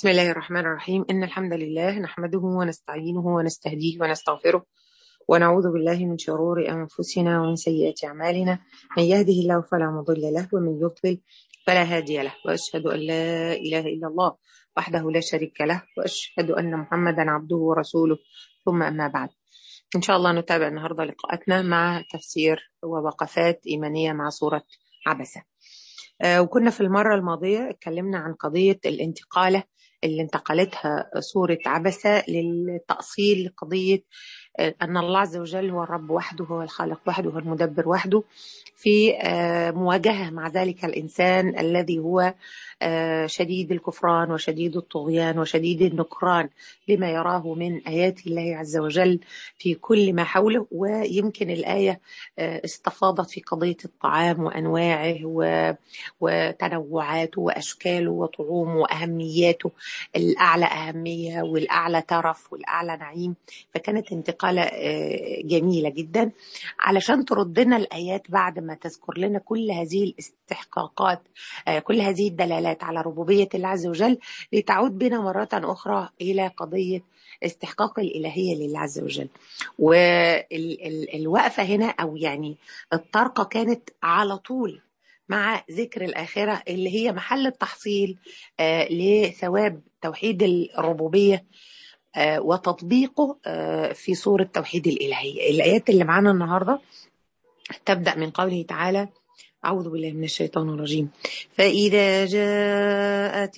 بسم الله الرحمن الرحيم إن الحمد لله نحمده ونستعينه ونستهديه ونستغفره ونعوذ بالله من شرور أنفسنا ومن سيئات أعمالنا من يهده الله فلا مضل له ومن يضلل فلا هادي له وأشهد أن لا إله إلا الله وحده لا شريك له وأشهد أن محمدا عبده ورسوله ثم أما بعد إن شاء الله نتابع النهاردة لقاءاتنا مع تفسير ووقفات إيمانية مع سورة عبسة آه، وكنا في المرة الماضية اتكلمنا عن قضية الانتقالة اللي انتقلتها سورة عبسة للتأصيل لقضية آه، أن الله عز وجل هو الرب وحده هو الخالق وحده هو المدبر وحده في آه، مواجهة مع ذلك الإنسان الذي هو آه، شديد الكفران وشديد الطغيان وشديد النكران لما يراه من آيات الله عز وجل في كل ما حوله ويمكن الآية استفاضت في قضية الطعام وأنواعه وتنوعاته وأشكاله وطعومه وأهمياته الأعلى أهمية والأعلى ترف والأعلى نعيم فكانت انتقالة جميلة جدا علشان ترد لنا الآيات بعد ما تذكر لنا كل هذه الاستحقاقات كل هذه الدلالات على ربوبية الله عز وجل لتعود بنا مرة أخرى إلى قضية استحقاق الإلهية لله عز وجل والوقفة هنا أو يعني الطرقة كانت على طول مع ذكر الآخرة اللي هي محل التحصيل لثواب توحيد الربوبية وتطبيقه في صورة توحيد الإلهية الآيات اللي معانا النهاردة تبدأ من قوله تعالى أعوذ بالله من الشيطان الرجيم فإذا جاءت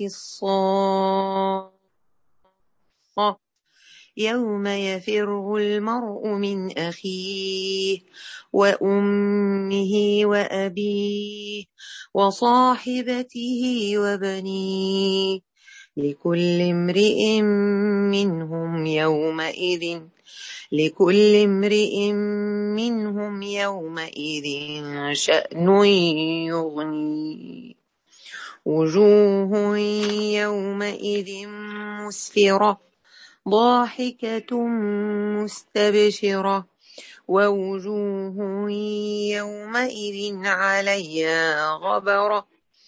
الصاخة يوم يفر المرء من أخيه وأمه وأبيه وصاحبته وبنيه لكل امرئ منهم يومئذ لكل امرئ منهم يومئذ شأن يغني وجوه يومئذ مسفرة ضاحكة مستبشرة ووجوه يومئذ عليها غبرة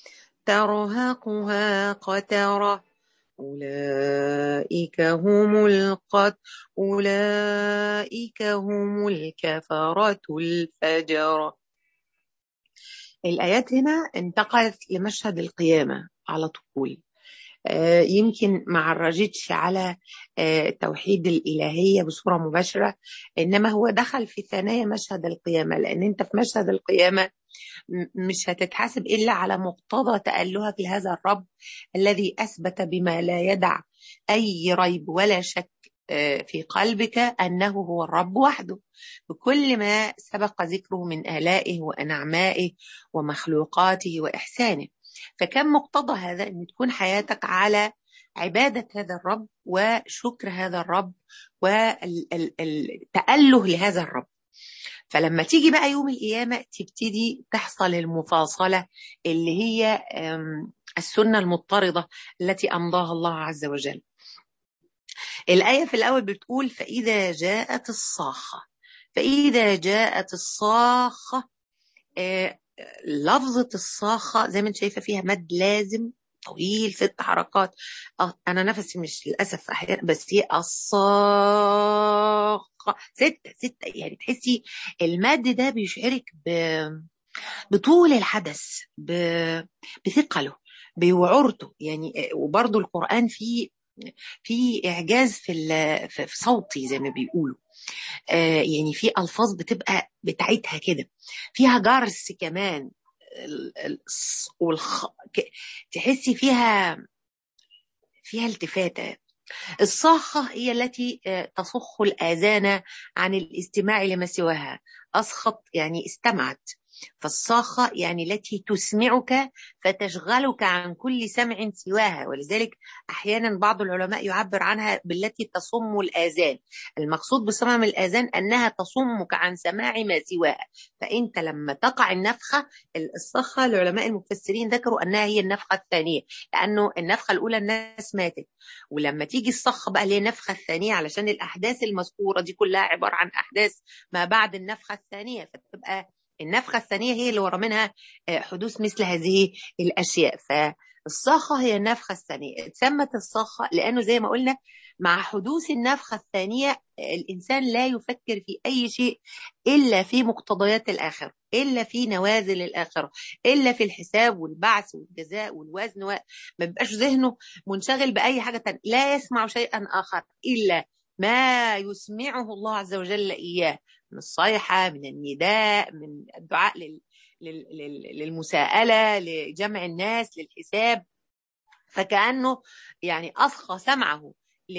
ترهقها قترة أولئك هم القت أولئك هم الكفرة الفجرة الآيات هنا انتقلت لمشهد القيامة على طول يمكن ما عرجتش على توحيد الإلهية بصورة مباشرة إنما هو دخل في ثنايا مشهد القيامة لأن أنت في مشهد القيامة مش هتتحاسب إلا على مقتضى تألهك لهذا الرب الذي أثبت بما لا يدع أي ريب ولا شك في قلبك أنه هو الرب وحده بكل ما سبق ذكره من آلائه وأنعمائه ومخلوقاته وإحسانه فكان مقتضى هذا أن تكون حياتك على عبادة هذا الرب وشكر هذا الرب والتأله لهذا الرب فلما تيجي بقى يوم القيامة تبتدي تحصل المفاصلة اللي هي السنة المضطردة التي أمضاها الله عز وجل الآية في الأول بتقول فإذا جاءت الصاخة فإذا جاءت الصاخة لفظة الصاخة زي ما انت شايفة فيها مد لازم طويل ست حركات أنا نفسي مش للأسف أحيانا بس هي الصاخة ستة ستة يعني تحسي المد ده بيشعرك ب... بطول الحدث ب... بثقله بوعورته يعني وبرضه القرآن فيه في إعجاز في, في صوتي زي ما بيقولوا آه يعني في ألفاظ بتبقى بتاعتها كده فيها جرس كمان والخ... تحسي فيها فيها التفاتة الصاخة هي التي تصخ الآذان عن الاستماع لما سواها أسخط يعني استمعت فالصاخة يعني التي تسمعك فتشغلك عن كل سمع سواها ولذلك أحيانا بعض العلماء يعبر عنها بالتي تصم الآذان المقصود بصمم الآذان أنها تصمك عن سماع ما سواها فأنت لما تقع النفخة الصاخة العلماء المفسرين ذكروا أنها هي النفخة الثانية لأنه النفخة الأولى الناس ماتت ولما تيجي الصخة بقى اللي هي النفخة الثانية علشان الأحداث المذكورة دي كلها عبارة عن أحداث ما بعد النفخة الثانية فتبقى النفخة الثانية هي اللي ورا منها حدوث مثل هذه الأشياء الصاخة هي النفخة الثانية اتسمت الصاخة لأنه زي ما قلنا مع حدوث النفخة الثانية الإنسان لا يفكر في أي شيء إلا في مقتضيات الآخرة إلا في نوازل الآخرة إلا في الحساب والبعث والجزاء والوزن و... ما بيبقاش ذهنه منشغل بأي حاجة تانية لا يسمع شيئا آخر إلا ما يسمعه الله عز وجل إياه من الصيحة من النداء من الدعاء لل... للمساءلة لجمع الناس للحساب فكأنه يعني أصخى سمعه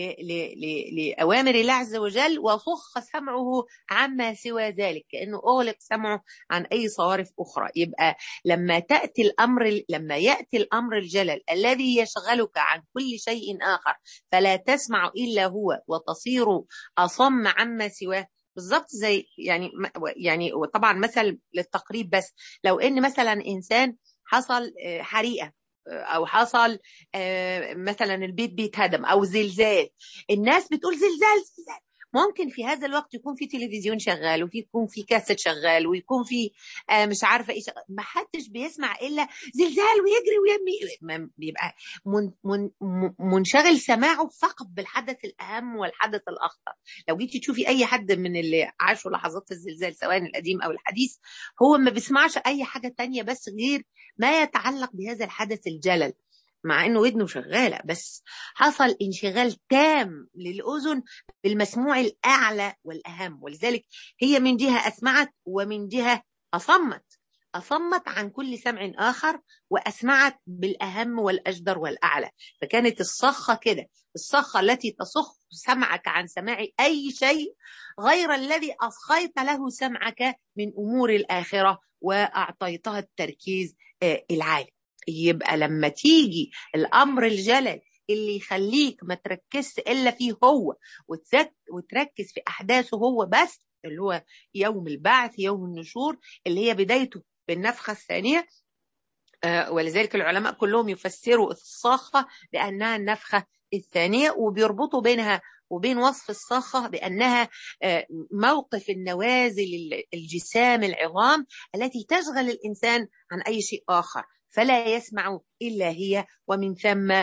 لأوامر الله عز وجل وصخ سمعه عما سوى ذلك كأنه أغلق سمعه عن أي صوارف أخرى يبقى لما تأتي الأمر لما يأتي الأمر الجلل الذي يشغلك عن كل شيء آخر فلا تسمع إلا هو وتصير أصم عما سواه بالظبط زي يعني يعني طبعا مثل للتقريب بس لو ان مثلا انسان حصل حريقه او حصل مثلا البيت بيتهدم او زلزال الناس بتقول زلزال زلزال ممكن في هذا الوقت يكون في تلفزيون شغال وفي يكون في كاسيت شغال ويكون في مش عارفه ايه شغال ما حدش بيسمع الا زلزال ويجري ويمي بيبقى من من منشغل سماعه فقط بالحدث الاهم والحدث الاخطر لو جيتي تشوفي اي حد من اللي عاشوا لحظات الزلزال سواء القديم او الحديث هو ما بيسمعش اي حاجه تانية بس غير ما يتعلق بهذا الحدث الجلل مع انه ودنه شغاله بس حصل انشغال تام للاذن بالمسموع الاعلى والاهم ولذلك هي من جهه اسمعت ومن جهه اصمت اصمت عن كل سمع اخر واسمعت بالاهم والاجدر والاعلى فكانت الصخه كده الصخه التي تصخ سمعك عن سماع اي شيء غير الذي اصخيت له سمعك من امور الاخره واعطيتها التركيز العالي يبقى لما تيجي الامر الجلل اللي يخليك ما تركزش الا فيه هو وتركز في احداثه هو بس اللي هو يوم البعث يوم النشور اللي هي بدايته بالنفخه الثانيه ولذلك العلماء كلهم يفسروا الصاخه بانها النفخه الثانيه وبيربطوا بينها وبين وصف الصاخة بأنها موقف النوازل الجسام العظام التي تشغل الإنسان عن أي شيء آخر فلا يسمع إلا هي ومن ثم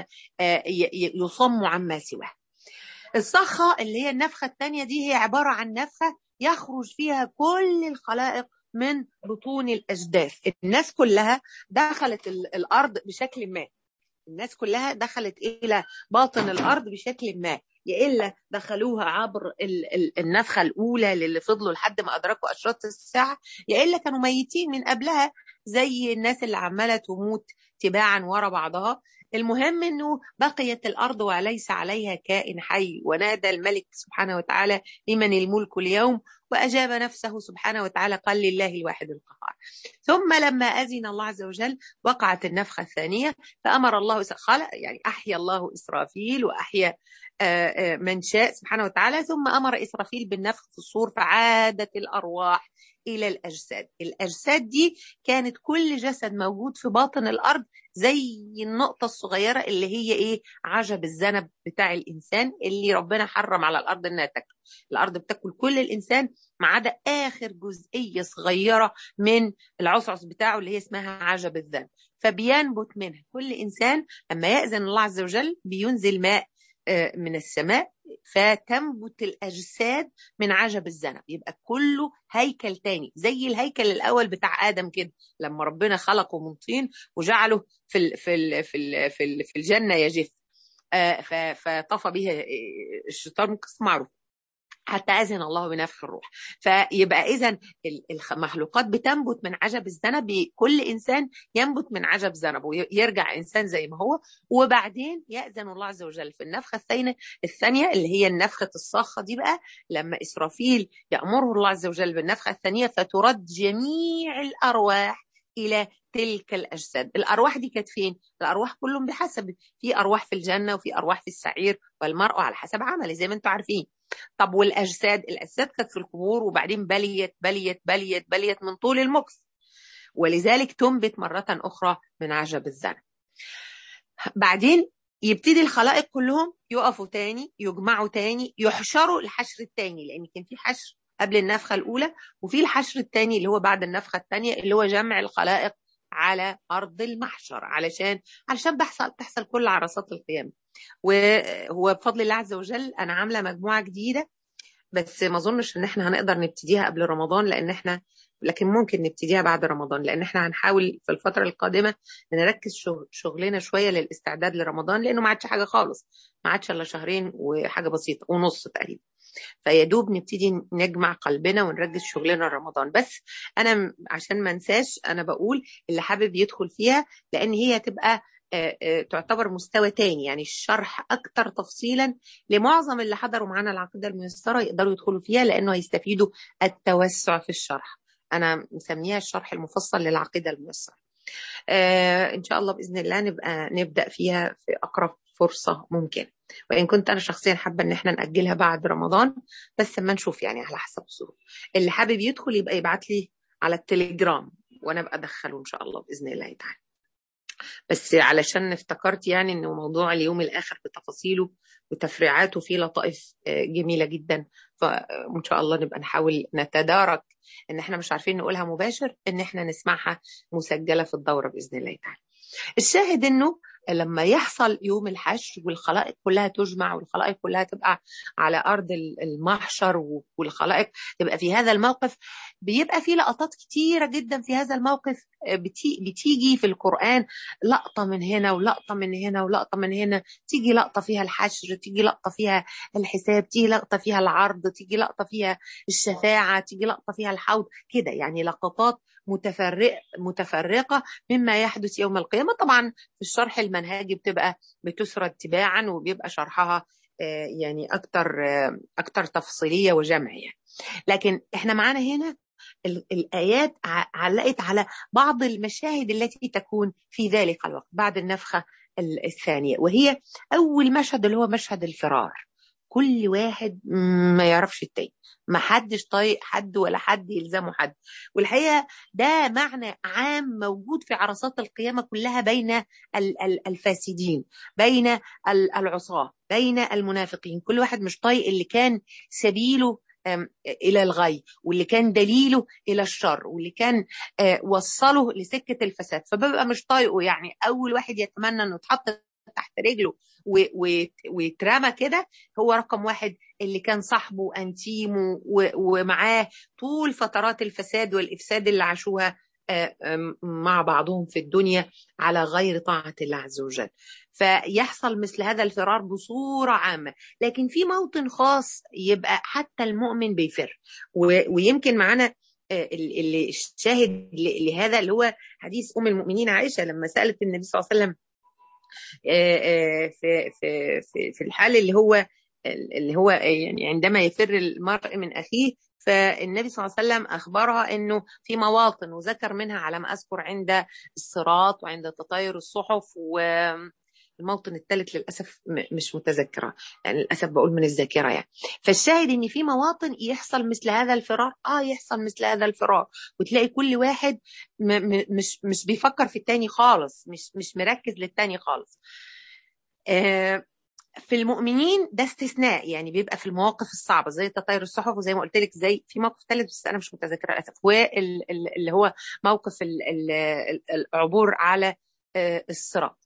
يصم عما سواه الصخة اللي هي النفخة الثانية دي هي عبارة عن نفخة يخرج فيها كل الخلائق من بطون الأجداث الناس كلها دخلت الأرض بشكل ما الناس كلها دخلت إلى باطن الأرض بشكل ما يا إلا دخلوها عبر النفخة الأولى اللي فضلوا لحد ما أدركوا أشراط الساعة يا إلا كانوا ميتين من قبلها زي الناس اللي عمالة تموت تباعا ورا بعضها المهم انه بقيت الارض وليس عليها كائن حي ونادى الملك سبحانه وتعالى لمن الملك اليوم واجاب نفسه سبحانه وتعالى قال لله الواحد القهار ثم لما اذن الله عز وجل وقعت النفخه الثانيه فامر الله خلق يعني احيا الله اسرافيل واحيا من شاء سبحانه وتعالى ثم امر اسرافيل بالنفخ في الصور فعادت الارواح الى الاجساد الاجساد دي كانت كل جسد موجود في باطن الارض زي النقطة الصغيرة اللي هي ايه عجب الذنب بتاع الانسان اللي ربنا حرم على الارض انها تاكل الارض بتاكل كل الانسان ما عدا اخر جزئية صغيرة من العصعص بتاعه اللي هي اسمها عجب الذنب فبينبت منها كل انسان لما يأذن الله عز وجل بينزل ماء من السماء فتنبت الأجساد من عجب الذنب يبقى كله هيكل تاني زي الهيكل الأول بتاع آدم كده لما ربنا خلقه من طين وجعله في ال في ال في ال في, ال في الجنة يجف فطفى به الشيطان قصة معروف حتى أذن الله بنفخ الروح فيبقى إذا المخلوقات بتنبت من عجب الذنب كل إنسان ينبت من عجب ذنبه يرجع إنسان زي ما هو وبعدين يأذن الله عز وجل في النفخة الثانية الثانية اللي هي النفخة الصاخة دي بقى لما إسرافيل يأمره الله عز وجل بالنفخة الثانية فترد جميع الأرواح الى تلك الاجساد الارواح دي كانت فين الارواح كلهم بحسب في ارواح في الجنه وفي ارواح في السعير والمرء على حسب عمله زي ما انتم عارفين طب والاجساد الاجساد كانت في القبور وبعدين بليت بليت بليت بليت من طول المكث ولذلك تنبت مره اخرى من عجب الذنب بعدين يبتدي الخلائق كلهم يقفوا تاني يجمعوا تاني يحشروا الحشر التاني لان كان في حشر قبل النفخة الأولى وفي الحشر الثاني اللي هو بعد النفخة الثانية اللي هو جمع الخلائق على ارض المحشر علشان علشان بحصل تحصل كل عرصات القيامه وهو بفضل الله عز وجل انا عامله مجموعه جديده بس ما اظنش ان احنا هنقدر نبتديها قبل رمضان لان احنا لكن ممكن نبتديها بعد رمضان لان احنا هنحاول في الفتره القادمه نركز شغلنا شويه للاستعداد لرمضان لانه ما عادش حاجه خالص ما عادش الا شهرين وحاجه بسيطه ونص تقريبا فيا دوب نبتدي نجمع قلبنا ونركز شغلنا رمضان بس انا عشان ما انساش انا بقول اللي حابب يدخل فيها لان هي تبقى تعتبر مستوى تاني يعني الشرح اكتر تفصيلا لمعظم اللي حضروا معانا العقيده الميسره يقدروا يدخلوا فيها لانه هيستفيدوا التوسع في الشرح انا مسميها الشرح المفصل للعقيده الميسره آه ان شاء الله باذن الله نبقى نبدا فيها في اقرب فرصه ممكنه وان كنت انا شخصيا حابه ان احنا ناجلها بعد رمضان بس اما نشوف يعني على حسب الظروف اللي حابب يدخل يبقى يبعت لي على التليجرام وانا ابقى ادخله ان شاء الله باذن الله تعالى بس علشان افتكرت يعني انه موضوع اليوم الاخر بتفاصيله وتفريعاته فيه لطائف جميله جدا فان شاء الله نبقى نحاول نتدارك ان احنا مش عارفين نقولها مباشر ان احنا نسمعها مسجله في الدوره باذن الله تعالى. الشاهد انه لما يحصل يوم الحشر والخلائق كلها تجمع والخلائق كلها تبقى على ارض المحشر والخلائق تبقى في هذا الموقف بيبقى في لقطات كتيره جدا في هذا الموقف بتيجي في القران لقطه من هنا ولقطه من هنا ولقطه من هنا تيجي لقطه فيها الحشر تيجي لقطه فيها الحساب تيجي لقطه فيها العرض تيجي لقطه فيها الشفاعه تيجي لقطه فيها الحوض كده يعني لقطات متفرق متفرقة مما يحدث يوم القيامة طبعا في الشرح المنهجي بتبقى بتسرد تباعا وبيبقى شرحها يعني أكتر أكتر تفصيلية وجمع يعني لكن احنا معانا هنا الآيات علقت على بعض المشاهد التي تكون في ذلك الوقت بعد النفخة الثانية وهي أول مشهد اللي هو مشهد الفرار كل واحد ما يعرفش التاني ما حدش طايق حد ولا حد يلزمه حد والحقيقه ده معنى عام موجود في عرصات القيامه كلها بين الفاسدين بين العصاه بين المنافقين كل واحد مش طايق اللي كان سبيله الى الغي واللي كان دليله الى الشر واللي كان وصله لسكه الفساد فببقى مش طايقه يعني اول واحد يتمنى انه يتحط تحت رجله ويترمى كده هو رقم واحد اللي كان صاحبه انتيمه ومعاه طول فترات الفساد والافساد اللي عاشوها مع بعضهم في الدنيا على غير طاعة الله عز وجل فيحصل مثل هذا الفرار بصورة عامة لكن في موطن خاص يبقى حتى المؤمن بيفر ويمكن معانا اللي الشاهد لهذا اللي هو حديث ام المؤمنين عائشه لما سالت النبي صلى الله عليه وسلم في في في في الحال اللي هو اللي هو يعني عندما يفر المرء من اخيه فالنبي صلى الله عليه وسلم اخبرها انه في مواطن وذكر منها على ما اذكر عند الصراط وعند تطاير الصحف و الموطن الثالث للاسف مش متذكره يعني للاسف بقول من الذاكره يعني فالشاهد ان في مواطن يحصل مثل هذا الفرار اه يحصل مثل هذا الفرار وتلاقي كل واحد مش مش بيفكر في التاني خالص مش مش مركز للتاني خالص آه في المؤمنين ده استثناء يعني بيبقى في المواقف الصعبه زي تطاير الصحف وزي ما قلت لك زي في موقف ثالث بس انا مش متذكره للاسف واللي هو موقف العبور على الصراط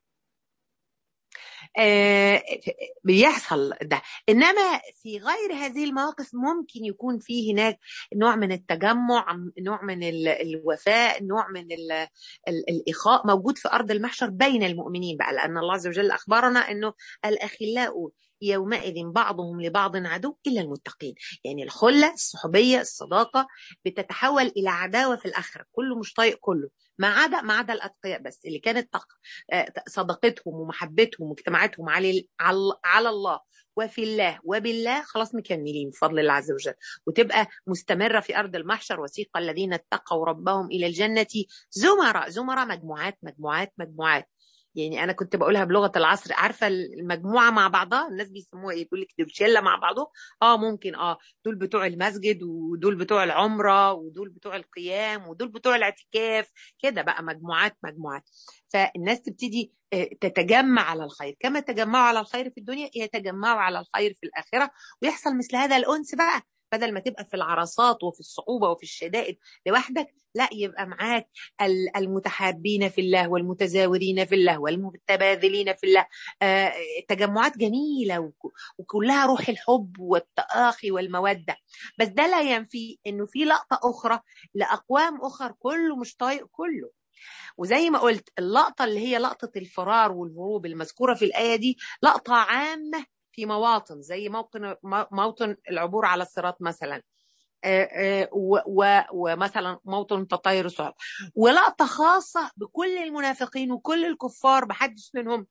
آه بيحصل ده انما في غير هذه المواقف ممكن يكون في هناك نوع من التجمع نوع من الوفاء نوع من ال ال الاخاء موجود في ارض المحشر بين المؤمنين بقى لان الله عز وجل اخبرنا انه الاخلاء يومئذ بعضهم لبعض عدو الا المتقين يعني الخله الصحوبيه الصداقه بتتحول الى عداوه في الاخره كله مش طايق كله ما عدا ما عدا الاتقياء بس اللي كانت صداقتهم ومحبتهم واجتماعاتهم على على الله وفي الله وبالله خلاص مكملين بفضل الله عز وجل وتبقى مستمره في ارض المحشر وسيق الذين اتقوا ربهم الى الجنه زمراء زمراء مجموعات مجموعات مجموعات يعني انا كنت بقولها بلغه العصر عارفه المجموعه مع بعضها الناس بيسموها ايه بيقول لك دول شله مع بعضهم اه ممكن اه دول بتوع المسجد ودول بتوع العمره ودول بتوع القيام ودول بتوع الاعتكاف كده بقى مجموعات مجموعات فالناس تبتدي تتجمع على الخير كما تجمعوا على الخير في الدنيا يتجمعوا على الخير في الاخره ويحصل مثل هذا الانس بقى بدل ما تبقى في العرصات وفي الصعوبة وفي الشدائد لوحدك لا يبقى معاك المتحابين في الله والمتزاورين في الله والمتباذلين في الله آه تجمعات جميلة وكلها روح الحب والتآخي والمودة بس ده لا ينفي انه في لقطة اخرى لاقوام اخر كله مش طايق كله وزي ما قلت اللقطة اللي هي لقطة الفرار والهروب المذكورة في الآية دي لقطة عامة في مواطن زي موطن موطن العبور على الصراط مثلا ومثلا موطن تطير الصعب ولقطة خاصة بكل المنافقين وكل الكفار محدش منهم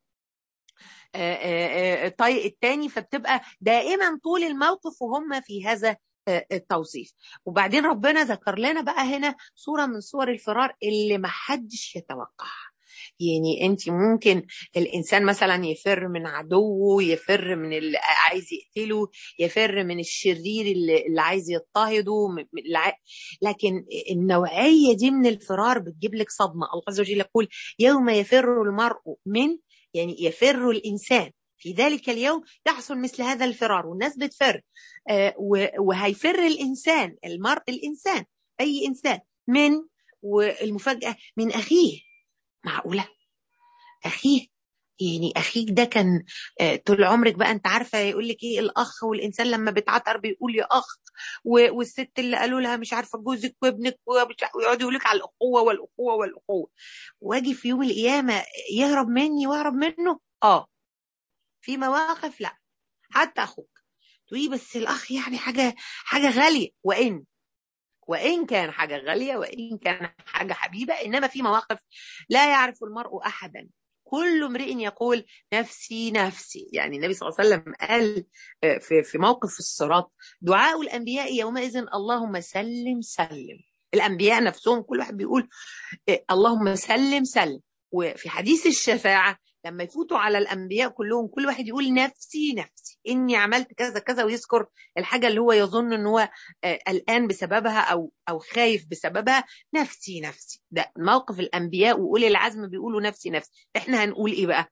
طايق التاني فبتبقى دائما طول الموقف وهم في هذا التوصيف وبعدين ربنا ذكر لنا بقى هنا صورة من صور الفرار اللي محدش يتوقعها يعني انت ممكن الانسان مثلا يفر من عدوه يفر من اللي عايز يقتله يفر من الشرير اللي, اللي عايز يضطهده لكن النوعيه دي من الفرار بتجيب لك صدمه الله عز وجل يقول يوم يفر المرء من يعني يفر الانسان في ذلك اليوم يحصل مثل هذا الفرار والناس بتفر آه وهيفر الانسان المرء الانسان اي انسان من والمفاجاه من اخيه معقولة أخيه يعني أخيك ده كان طول عمرك بقى أنت عارفة يقول لك إيه الأخ والإنسان لما بيتعطر بيقول يا أخ والست اللي قالوا لها مش عارفة جوزك وابنك ويقعدوا يقول لك على الأخوة والأخوة والأخوة واجي في يوم القيامة يهرب مني وأهرب منه آه في مواقف لا حتى أخوك تقولي بس الأخ يعني حاجة حاجة غالية وإن وإن كان حاجة غالية وإن كان حاجة حبيبة إنما في مواقف لا يعرف المرء أحدا كل امرئ يقول نفسي نفسي يعني النبي صلى الله عليه وسلم قال في في موقف الصراط دعاء الانبياء يومئذ اللهم سلم سلم الانبياء نفسهم كل واحد بيقول اللهم سلم سلم وفي حديث الشفاعه لما يفوتوا على الانبياء كلهم كل واحد يقول نفسي نفسي اني عملت كذا كذا ويذكر الحاجه اللي هو يظن ان هو قلقان بسببها او او خايف بسببها نفسي نفسي ده موقف الانبياء واولي العزم بيقولوا نفسي نفسي احنا هنقول ايه بقى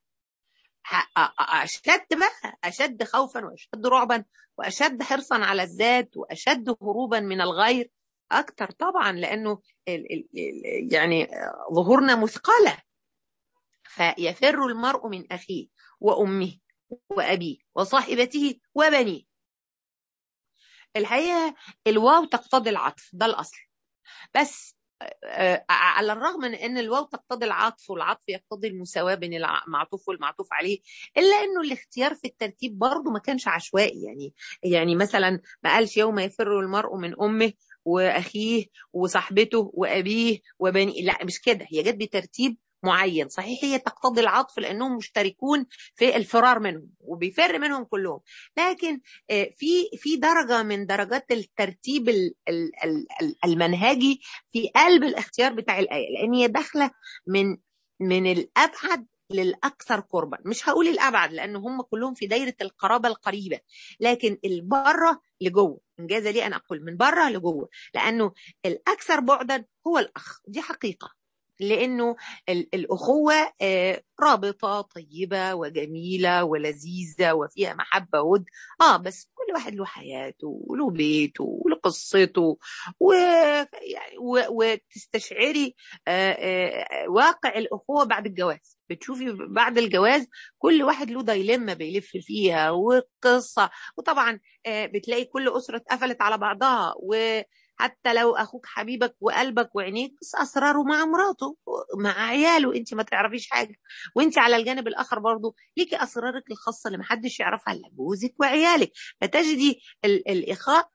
اشد بقى اشد خوفا واشد رعبا واشد حرصا على الذات واشد هروبا من الغير اكتر طبعا لانه يعني ظهورنا مثقله فيفر المرء من أخيه وأمه وأبيه وصاحبته وبنيه الحقيقة الواو تقتضي العطف ده الأصل بس على الرغم من ان الواو تقتضي العطف والعطف يقتضي المساواه بين المعطوف والمعطوف عليه الا انه الاختيار في الترتيب برضه ما كانش عشوائي يعني يعني مثلا ما قالش يوم يفر المرء من امه واخيه وصاحبته وابيه وبنيه لا مش كده هي جت بترتيب معين صحيح هي تقتضي العطف لانهم مشتركون في الفرار منهم وبيفر منهم كلهم لكن في في درجه من درجات الترتيب المنهجي في قلب الاختيار بتاع الايه لان هي داخله من من الابعد للاكثر قربا مش هقول الابعد لان هم كلهم في دايره القرابه القريبه لكن البره لجوه انجاز لي ان اقول من بره لجوه لانه الاكثر بعدا هو الاخ دي حقيقه لانه الاخوه رابطه طيبه وجميله ولذيذه وفيها محبه ود اه بس كل واحد له حياته وله بيته وله قصته و... يعني و... وتستشعري واقع الاخوه بعد الجواز بتشوفي بعد الجواز كل واحد له دايلما بيلف فيها وقصه وطبعا بتلاقي كل اسره اتقفلت على بعضها و حتى لو اخوك حبيبك وقلبك وعينيك بس اسراره مع مراته مع عياله انت ما تعرفيش حاجه وانت على الجانب الاخر برضه ليكي اسرارك الخاصه اللي محدش يعرفها الا جوزك وعيالك فتجدي الاخاء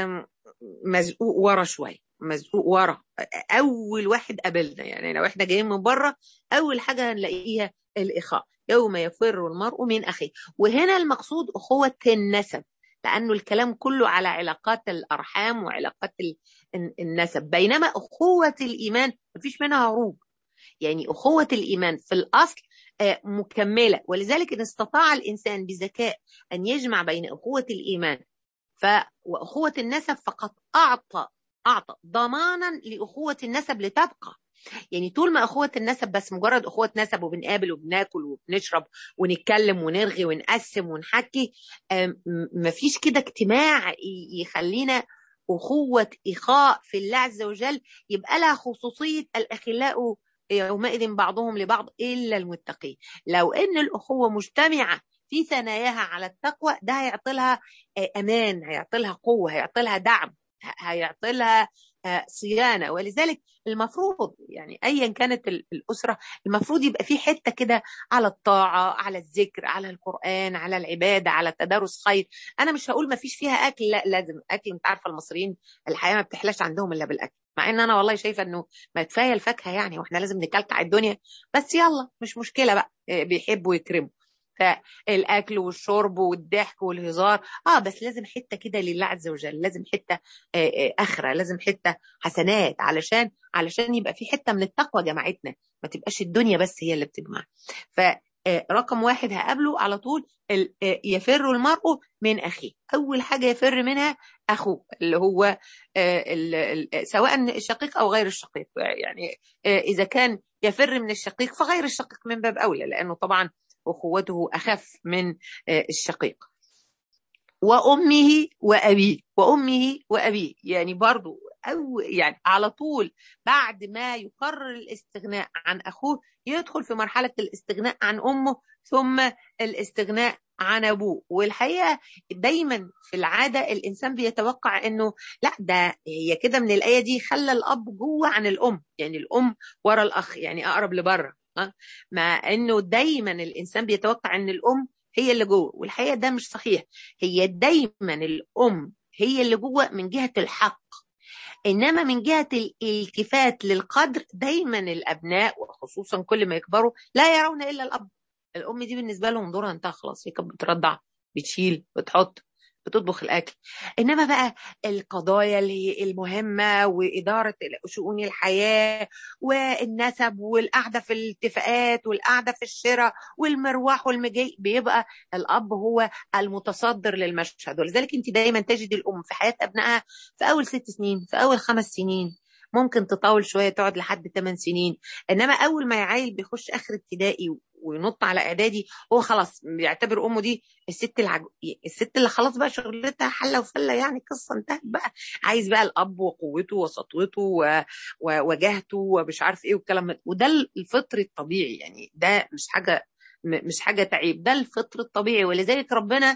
مزقوق ورا شويه مزقوق ورا اول واحد قابلنا يعني لو احنا جايين من بره اول حاجه هنلاقيها الاخاء يوم يفر المرء من اخيه وهنا المقصود اخوه النسب لأنه الكلام كله على علاقات الأرحام وعلاقات النسب بينما أخوة الإيمان مفيش منها هروب يعني أخوة الإيمان في الأصل مكملة ولذلك إن استطاع الإنسان بذكاء أن يجمع بين أخوة الإيمان ف وأخوة النسب فقد أعطى أعطى ضمانا لأخوة النسب لتبقى يعني طول ما اخوه النسب بس مجرد اخوه نسب وبنقابل وبناكل وبنشرب ونتكلم ونرغي ونقسم ونحكي مفيش كده اجتماع يخلينا اخوه اخاء في الله عز وجل يبقى لها خصوصيه الاخلاء يومئذ بعضهم لبعض الا المتقين لو ان الاخوه مجتمعه في ثناياها على التقوى ده هيعطي لها امان هيعطي لها قوه هيعطي لها دعم هيعطي لها صيانه ولذلك المفروض يعني ايا كانت الاسره المفروض يبقى في حته كده على الطاعه على الذكر على القران على العباده على تدارس خير انا مش هقول ما فيش فيها اكل لا لازم اكل انت عارفه المصريين الحياه ما بتحلاش عندهم الا بالاكل مع ان انا والله شايفه انه ما كفايه الفاكهه يعني واحنا لازم نكلكع الدنيا بس يلا مش مشكله بقى بيحبوا يكرموا فالاكل والشرب والضحك والهزار اه بس لازم حته كده لله عز وجل لازم حته اخره لازم حته حسنات علشان علشان يبقى في حته من التقوى جماعتنا ما تبقاش الدنيا بس هي اللي بتجمع ف رقم واحد هقابله على طول يفر المرء من اخيه اول حاجه يفر منها اخوه اللي هو سواء الشقيق او غير الشقيق يعني اذا كان يفر من الشقيق فغير الشقيق من باب اولى لانه طبعا اخوته اخف من الشقيق وامه وابيه وامه وابيه يعني برضو او يعني على طول بعد ما يقرر الاستغناء عن اخوه يدخل في مرحله الاستغناء عن امه ثم الاستغناء عن ابوه والحقيقه دايما في العاده الانسان بيتوقع انه لا ده هي كده من الايه دي خلى الاب جوه عن الام يعني الام ورا الاخ يعني اقرب لبره مع انه دايما الانسان بيتوقع ان الام هي اللي جوه والحقيقه ده مش صحيح هي دايما الام هي اللي جوه من جهه الحق انما من جهه الالتفات للقدر دايما الابناء وخصوصا كل ما يكبروا لا يرون الا الاب الام دي بالنسبه لهم دورها انتهى خلاص هي كانت بترضع بتشيل بتحط بتطبخ الاكل انما بقى القضايا اللي هي المهمه واداره شؤون الحياه والنسب والقعده في الاتفاقات والقعده في الشراء والمروح والمجي بيبقى الاب هو المتصدر للمشهد ولذلك انت دايما تجد الام في حياه ابنائها في اول ست سنين في اول خمس سنين ممكن تطول شويه تقعد لحد 8 سنين انما اول ما يعيل بيخش اخر ابتدائي وينط على اعدادي هو خلاص بيعتبر امه دي الست العجو... الست اللي خلاص بقى شغلتها حله وفله يعني قصه انتهت بقى عايز بقى الاب وقوته وسطوته و... و... وجهته ومش عارف ايه والكلام وده الفطر الطبيعي يعني ده مش حاجه مش حاجه تعيب ده الفطر الطبيعي ولذلك ربنا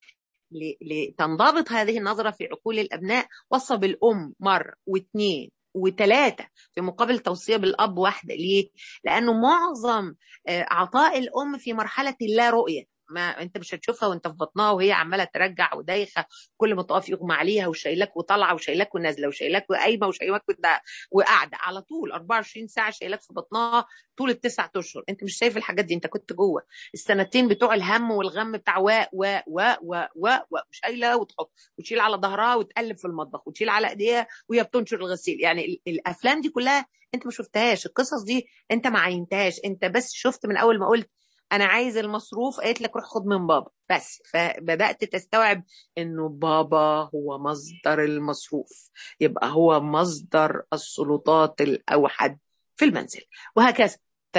لتنضبط هذه النظره في عقول الابناء وصى بالام مره واثنين وثلاثة في مقابل توصية بالأب واحدة ليه؟ لأنه معظم عطاء الأم في مرحلة اللا رؤية ما انت مش هتشوفها وانت في بطنها وهي عماله ترجع ودايخه كل ما تقف يغمى عليها وشايلاك وطالعه وشايلاك ونازله وشايلاك وقايمه وشايلاك وقاعده على طول 24 ساعه شايلاك في بطنها طول التسع اشهر انت مش شايف الحاجات دي انت كنت جوه السنتين بتوع الهم والغم بتاع و و و و و, و مش قايله وتحط وتشيل على ظهرها وتقلب في المطبخ وتشيل على ايديها وهي بتنشر الغسيل يعني الافلام دي كلها انت ما شفتهاش القصص دي انت ما عينتهاش انت بس شفت من اول ما قلت انا عايز المصروف قالت لك روح خد من بابا بس فبدات تستوعب انه بابا هو مصدر المصروف يبقى هو مصدر السلطات الاوحد في المنزل وهكذا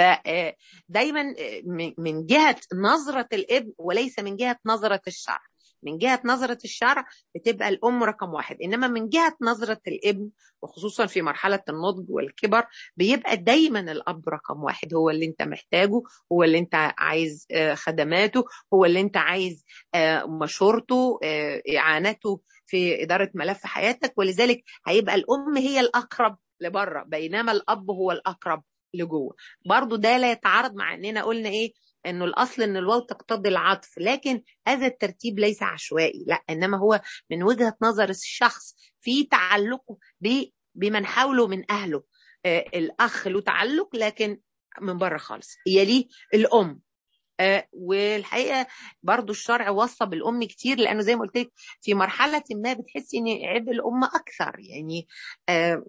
فدايما من جهه نظره الابن وليس من جهه نظره الشرع من جهة نظرة الشرع بتبقى الأم رقم واحد إنما من جهة نظرة الابن وخصوصا في مرحلة النضج والكبر بيبقى دايما الأب رقم واحد هو اللي أنت محتاجه هو اللي أنت عايز خدماته هو اللي أنت عايز مشورته إعانته في إدارة ملف حياتك ولذلك هيبقى الأم هي الأقرب لبره بينما الأب هو الأقرب لجوه برضو ده لا يتعارض مع اننا قلنا ايه انه الاصل ان الواو تقتضي العطف لكن هذا الترتيب ليس عشوائي لا انما هو من وجهه نظر الشخص في تعلقه بمن حوله من اهله آه الاخ له تعلق لكن من بره خالص يليه الام آه والحقيقه برضو الشرع وصى بالام كتير لانه زي ما قلت لك في مرحله ما بتحسي ان عبء الام اكثر يعني آه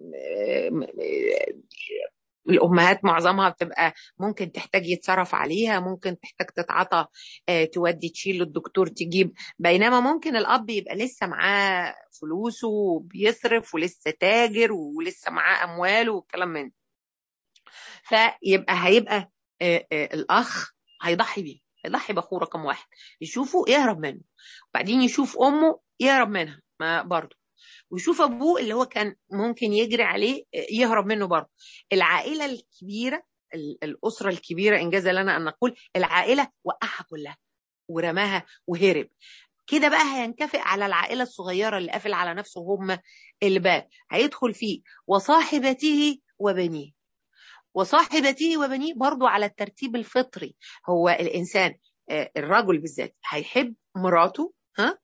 الامهات معظمها بتبقى ممكن تحتاج يتصرف عليها ممكن تحتاج تتعاطى تودي تشيل للدكتور تجيب بينما ممكن الاب يبقى لسه معاه فلوسه وبيصرف ولسه تاجر ولسه معاه امواله والكلام من فيبقى هيبقى آه، آه، الاخ هيضحي بيه هيضحي باخوه رقم واحد يشوفه يهرب منه وبعدين يشوف امه يهرب منها ما برضه ويشوف ابوه اللي هو كان ممكن يجري عليه آه، يهرب منه برضه العائله الكبيره ال- الاسره الكبيره انجاز لنا ان نقول العائله وقعها كلها ورماها وهرب كده بقى هينكفئ على العائله الصغيره اللي قافل على نفسه هم الباب هيدخل فيه وصاحبته وبنيه وصاحبته وبنيه برضو على الترتيب الفطري هو الإنسان آه، الرجل بالذات هيحب مراته ها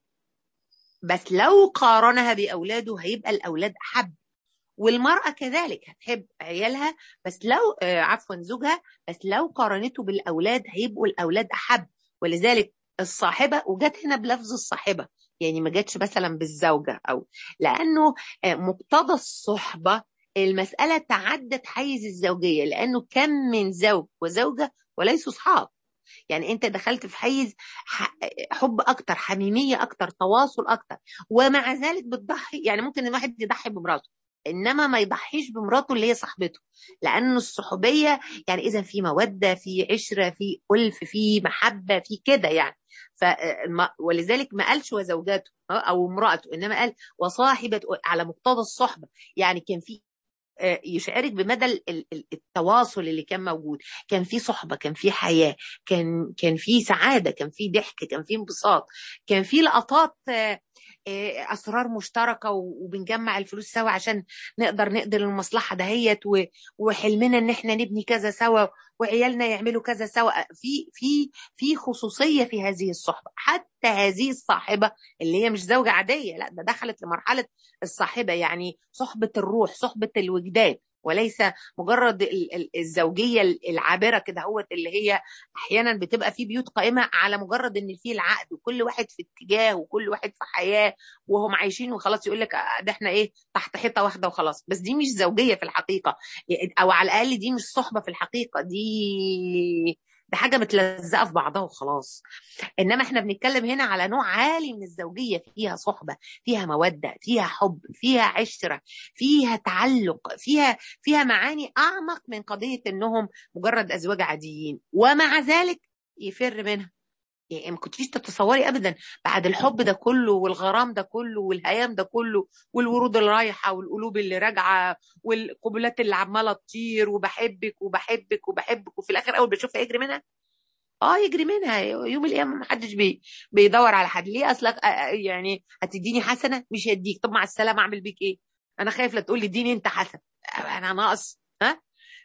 بس لو قارنها بأولاده هيبقى الأولاد أحب والمرأة كذلك هتحب عيالها بس لو آه، عفوا زوجها بس لو قارنته بالأولاد هيبقوا الأولاد أحب ولذلك الصاحبة وجت هنا بلفظ الصاحبة يعني ما جاتش مثلا بالزوجة أو لأنه آه، مقتضى الصحبة المسألة تعدت حيز الزوجية لأنه كم من زوج وزوجة وليسوا أصحاب يعني أنت دخلت في حيز ح- حب أكتر حميمية أكتر تواصل أكتر ومع ذلك بتضحي يعني ممكن الواحد يضحي بمراته انما ما يضحيش بمراته اللي هي صاحبته لان الصحوبيه يعني اذا في موده في عشره في الف في محبه في كده يعني ف ولذلك ما قالش وزوجاته اه، او امراته انما قال وصاحبه على مقتضى الصحبه يعني كان في آه، يشعرك بمدى ال- ال- ال- التواصل اللي كان موجود كان في صحبة كان في حياة كان كان في سعادة كان في ضحك كان في انبساط كان في لقطات آه، آه، أسرار مشتركة و- وبنجمع الفلوس سوا عشان نقدر نقدر المصلحة دهيت و- وحلمنا إن إحنا نبني كذا سوا وعيالنا يعملوا كذا سوا في في في خصوصية في هذه الصحبة حتى هذه الصاحبة اللي هي مش زوجة عادية لا ده دخلت لمرحلة الصاحبة يعني صحبة الروح صحبة الوجدان وليس مجرد ال- ال- الزوجية العابرة كده هو اللي هي أحيانا بتبقى في بيوت قائمة على مجرد إن في العقد وكل واحد في اتجاه وكل واحد في حياة وهم عايشين وخلاص يقول لك آه، ده احنا ايه تحت حيطة واحدة وخلاص بس دي مش زوجية في الحقيقة أو على الأقل دي مش صحبة في الحقيقة دي ده حاجة متلزقة في بعضها وخلاص انما احنا بنتكلم هنا على نوع عالي من الزوجيه فيها صحبه فيها موده فيها حب فيها عشره فيها تعلق فيها فيها معاني اعمق من قضيه انهم مجرد ازواج عاديين ومع ذلك يفر منها يعني ما كنتيش تتصوري ابدا بعد الحب ده كله والغرام ده كله والهيام ده كله والورود اللي رايحه والقلوب اللي راجعه والقبلات اللي عماله تطير وبحبك وبحبك وبحبك وفي الاخر اول بتشوفها يجري منها اه يجري منها يوم القيامه ما حدش بي بيدور على حد ليه اصلك آه، آه، يعني هتديني حسنه مش هديك طب مع السلامه اعمل بيك ايه انا خايف لا تقول لي اديني انت حسنه آه، انا ناقص ها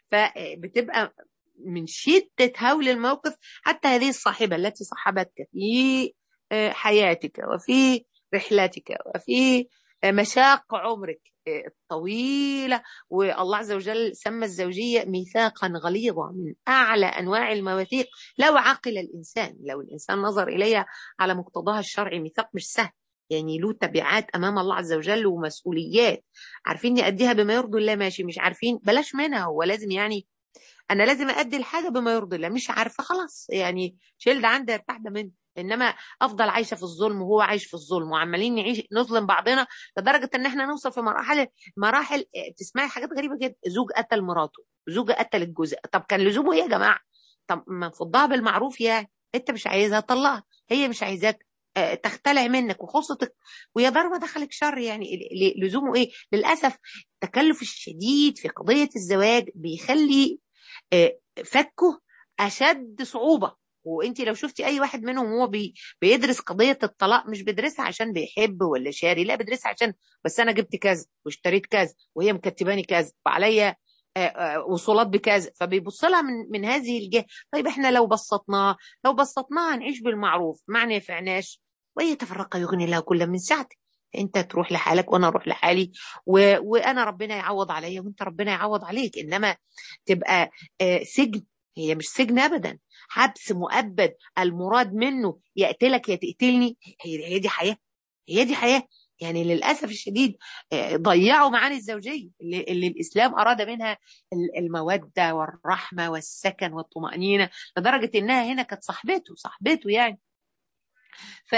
فبتبقى من شده هول الموقف حتى هذه الصاحبه التي صاحبتك في آه، حياتك وفي رحلتك وفي آه، مشاق عمرك آه، الطويله والله عز وجل سمى الزوجيه ميثاقا غليظا من اعلى انواع المواثيق لو عقل الإنسان لو الإنسان نظر إليها على مقتضاها الشرعي ميثاق مش سهل يعني له تبعات أمام الله عز وجل ومسؤوليات عارفين نأديها بما يرضي الله ماشي مش عارفين بلاش منها هو لازم يعني أنا لازم أدي الحاجة بما يرضي الله مش عارفة خلاص يعني شيل ده عندي ارتاح ده منه انما افضل عايشه في الظلم وهو عايش في الظلم وعمالين نعيش نظلم بعضنا لدرجه ان احنا نوصل في مراحل مراحل آه، تسمعي حاجات غريبه جدا زوج قتل مراته زوجة قتلت جوزها طب كان لزومه ايه يا جماعه طب ما نفضها بالمعروف يعني انت مش عايزها طلقها هي مش عايزاك آه، تختلع منك وخصتك ويا دار ما دخلك شر يعني ل- ل- لزومه ايه للاسف التكلف الشديد في قضيه الزواج بيخلي آه، فكه اشد صعوبه وانت لو شفتي اي واحد منهم وهو بي بيدرس قضيه الطلاق مش بيدرسها عشان بيحب ولا شاري لا بيدرسها عشان بس انا جبت كذا واشتريت كذا وهي مكتباني كذا وعليا آه، آه، وصولات بكذا فبيبص لها من من هذه الجهه طيب احنا لو بسطناه لو بسطناها هنعيش بالمعروف ما نفعناش وهي تفرق يغني الله كل من سعته انت تروح لحالك وانا اروح لحالي و... وانا ربنا يعوض عليا وانت ربنا يعوض عليك انما تبقى آه، سجن هي مش سجن ابدا حبس مؤبد المراد منه يقتلك يا تقتلني هي هي دي حياه هي دي حياه يعني للاسف الشديد آه، ضيعوا معاني الزوجيه اللي, اللي الاسلام اراد منها ال- الموده والرحمه والسكن والطمانينه لدرجه انها هنا كانت صاحبته صاحبته يعني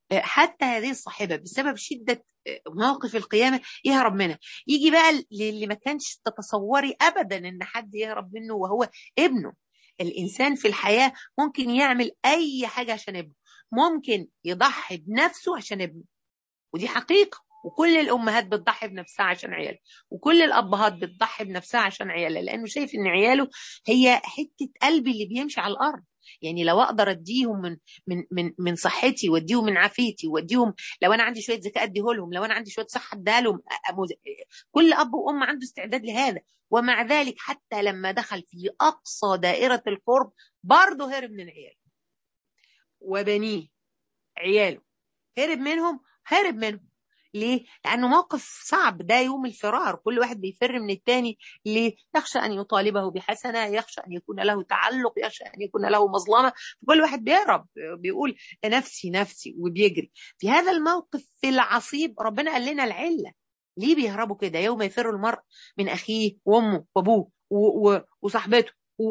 حتى هذه الصاحبة بسبب شدة موقف القيامة يهرب منها يجي بقى اللي ما كانش تتصوري أبدا إن حد يهرب منه وهو ابنه الإنسان في الحياة ممكن يعمل أي حاجة عشان ابنه ممكن يضحي بنفسه عشان ابنه ودي حقيقة وكل الأمهات بتضحي بنفسها عشان عيالها وكل الأبهات بتضحي بنفسها عشان عيالها لأنه شايف إن عياله هي حتة قلبي اللي بيمشي على الأرض يعني لو اقدر اديهم من من من من صحتي واديهم من عافيتي واديهم لو انا عندي شويه ذكاء اديه لهم لو انا عندي شويه صحه اديها لهم كل اب وام عنده استعداد لهذا ومع ذلك حتى لما دخل في اقصى دائره القرب برضه هرب من عياله وبنيه عياله هرب منهم هرب منهم ليه؟ لأنه موقف صعب ده يوم الفرار كل واحد بيفر من التاني ليه؟ يخشى أن يطالبه بحسنة يخشى أن يكون له تعلق يخشى أن يكون له مظلمة كل واحد بيهرب بيقول نفسي نفسي وبيجري في هذا الموقف في العصيب ربنا قال لنا العلة ليه بيهربوا كده يوم يفر المرء من أخيه وأمه وأبوه وصاحبته